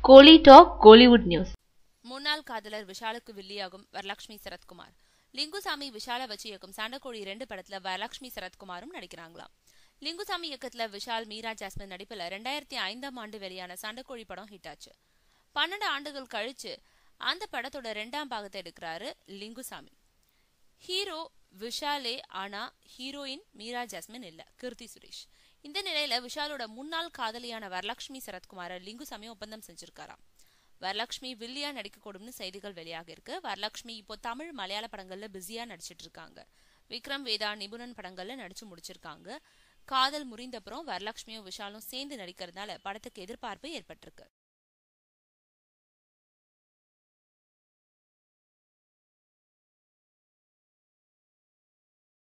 கோலி talk Kollywood news முன்னாள் காதலர் விஷாலுக்கு வில்லியாகும் வரலட்சுமி சரத்குமார் லிங்குசாமி விஷால வச்சு இயக்கும் சண்டைக்கோழி ரெண்டு படத்துல வரலட்சுமி சரத்குமாரும் நடிக்கிறாங்களாம் லிங்குசாமி இயக்கத்துல விஷால் மீரா ஜாஸ்மின் நடிப்புல ரெண்டாயிரத்தி ஐந்தாம் ஆண்டு வெளியான சண்டைக்கோழி படம் ஹிட் ஆச்சு பன்னெண்டு ஆண்டுகள் கழிச்சு அந்த படத்தோட ரெண்டாம் பாகத்தை எடுக்கிறாரு லிங்குசாமி ஹீரோ விஷாலே ஆனா ஹீரோயின் மீரா ஜாஸ்மின் இல்ல கீர்த்தி சுரேஷ் இந்த நிலையில விஷாலோட முன்னாள் காதலியான வரலட்சுமி சரத்குமார லிங்குசாமி ஒப்பந்தம் செஞ்சிருக்காராம் வரலட்சுமி வில்லியா நடிக்கக்கூடும்னு செய்திகள் வெளியாக இருக்கு வரலட்சுமி இப்போ தமிழ் மலையாள படங்கள்ல பிஸியா நடிச்சிட்டு இருக்காங்க விக்ரம் வேதா நிபுணன் படங்கள்ல நடிச்சு முடிச்சிருக்காங்க காதல் முறிந்தப்புறம் வரலட்சுமியும் விஷாலும் சேர்ந்து நடிக்கிறதுனால படத்துக்கு எதிர்பார்ப்பு ஏற்பட்டிருக்கு